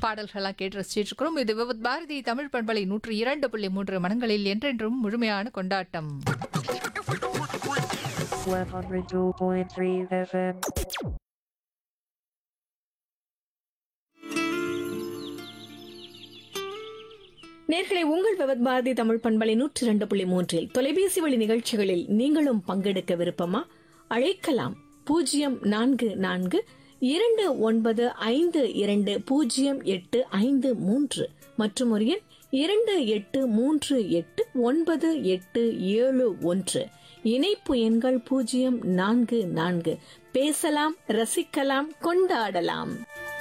பாடல்கள்லாம் கேட்டு ரசிச்சிட்டு இருக்கிறோம் இது விவத் பாரதி தமிழ் பண்பலை நூற்று இரண்டு புள்ளி மூன்று மனங்களில் என்றென்றும் முழுமையான கொண்டாட்டம் 102.3 FM. நேர்களை உங்கள் விவத் பாரதி தமிழ் பண்பலை நூற்றி இரண்டு புள்ளி மூன்றில் தொலைபேசி வழி நிகழ்ச்சிகளில் நீங்களும் பங்கெடுக்க விருப்பமா அழைக்கலாம் பூஜ்ஜியம் நான்கு நான்கு இரண்டு ஒன்பது ஐந்து இரண்டு பூஜ்ஜியம் எட்டு ஐந்து மூன்று மற்றும் ஒரு எண் இரண்டு எட்டு மூன்று எட்டு ஒன்பது எட்டு ஏழு ஒன்று இணைப்பு எண்கள் பூஜ்ஜியம் நான்கு நான்கு பேசலாம் ரசிக்கலாம் கொண்டாடலாம்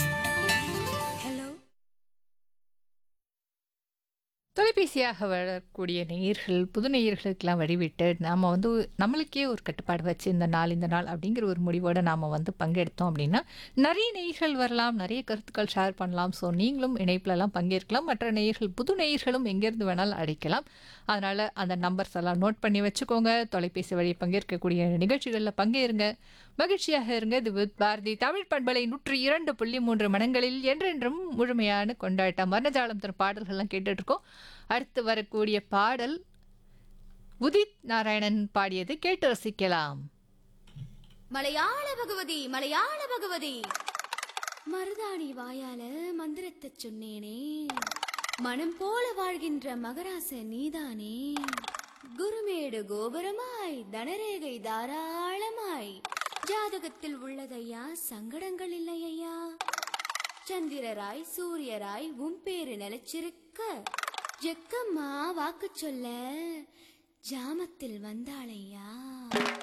தொலைபேசியாக வரக்கூடிய நேயர்கள் புது நேயர்களுக்கெல்லாம் வழிவிட்டு நாம் வந்து நம்மளுக்கே ஒரு கட்டுப்பாடு வச்சு இந்த நாள் இந்த நாள் அப்படிங்கிற ஒரு முடிவோடு நாம் வந்து பங்கெடுத்தோம் அப்படின்னா நிறைய நேயர்கள் வரலாம் நிறைய கருத்துக்கள் ஷேர் பண்ணலாம் ஸோ நீங்களும் இணைப்புலலாம் பங்கேற்கலாம் மற்ற நேயர்கள் புது நேயர்களும் எங்கேருந்து வேணாலும் அழைக்கலாம் அதனால் அந்த நம்பர்ஸ் எல்லாம் நோட் பண்ணி வச்சுக்கோங்க தொலைபேசி வழி பங்கேற்கக்கூடிய நிகழ்ச்சிகளில் பங்கேறுங்க மகிழ்ச்சியாக இருங்க இது வித் பாரதி தமிழ் பண்பலை நூற்றி இரண்டு புள்ளி மூன்று மனங்களில் என்றென்றும் முழுமையான கொண்டாட்டம் வர்ணஜாலம் தரும் பாடல்கள்லாம் கேட்டுட்டு இருக்கோம் அடுத்து வரக்கூடிய பாடல் உதித் நாராயணன் பாடியது கேட்டு ரசிக்கலாம் மலையாள பகவதி மலையாள பகவதி மருதாணி வாயால மந்திரத்தை சொன்னேனே மனம் போல வாழ்கின்ற மகராச நீதானே குருமேடு கோபுரமாய் தனரேகை தாராளமாய் ஜாதகத்தில் உள்ளதையா சங்கடங்கள் இல்லையா சந்திரராய் சூரியராய் உன் பேரு நிலைச்சிருக்க ஜெக்கம்மா வாக்கு சொல்ல ஜாமத்தில் வந்தாளையா